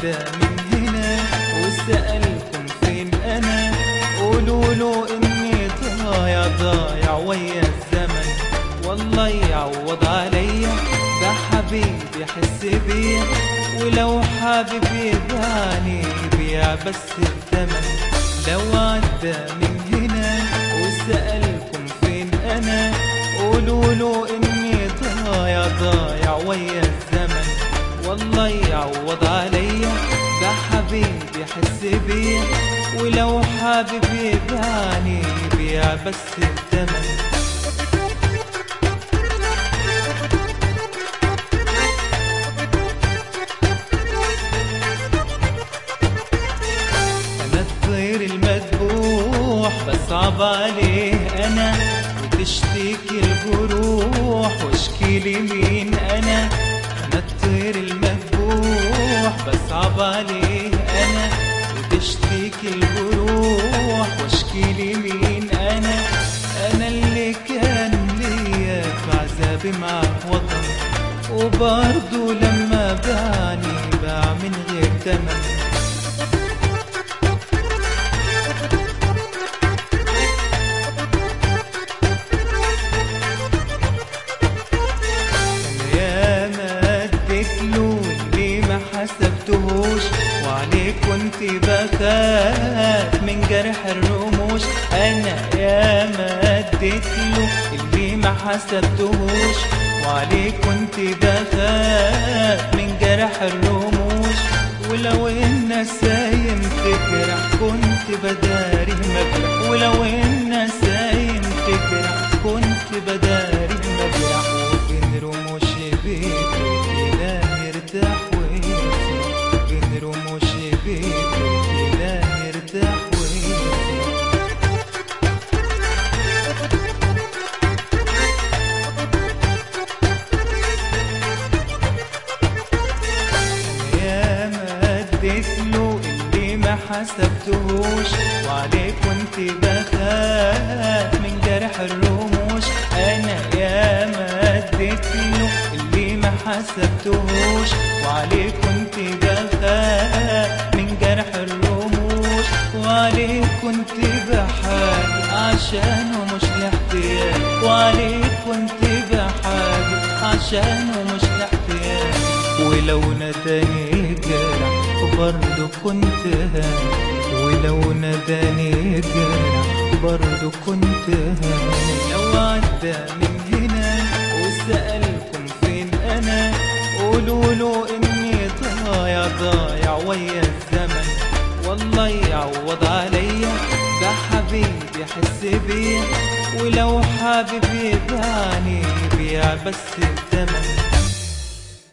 عدى من هنا وسألكم فين أنا قولوا له إني ضايع ضايع ويا الزمن والله يعوض عليا ده حبيبي يحس بيا ولو حابب يبيعني يبيع بس الثمن لو عدى من هنا وسألكم فين أنا قولوا له إني ضايع ضايع ويا الزمن والله يعوض عليا ده حبيبي يحس بيا ولو حابب يبيعني يبيع بس الثمن أنا الطير المذبوح بصعب عليه أنا وتشتكي الجروح واشكي لي مين أنا أنا الطير المذبوح بصعب عليه أنا وتشتكي الجروح واشكي لي مين أنا أنا اللي كان ليا في عذابي مع وطن وبرضه لما باعني باع من غير تمن يا ما اديت له اللي ما حسبتهوش وعليه كنت بخاف من جرح الرموش انا يا ما اديت له اللي ما حسبتهوش وعليه كنت بخاف من جرح الرموش ولو النسايم تجرح كنت بداري مجرح ولو النسايم تجرح كنت بداري مجرح وبين رموش بيته إله يرتاح وينسى بين رموش بيته إله يرتاح وينسى يا ما اديت له اللي ما حسبتهوش وعليه كنت بخاف من جرح الرموش انا يا ما اديت له اللي ما حسبتهوش وعليه كنت بخاف من جرح الرموش وعليه كنت بحاجة عشانه مش لاحتياج وعليه كنت بحاجة عشانه مش لاحتياج ولو نداني جرح برضه كنت هاني ولو نداني جرح برضه كنت هاني لو عدى من هنا وسألكم فين أنا قولوا له إني ضايع ضايع ويا الزمن والله يعوض عليا ده حبيبي يحس بيا ولو حابب يبيعني يبيع بس الثمن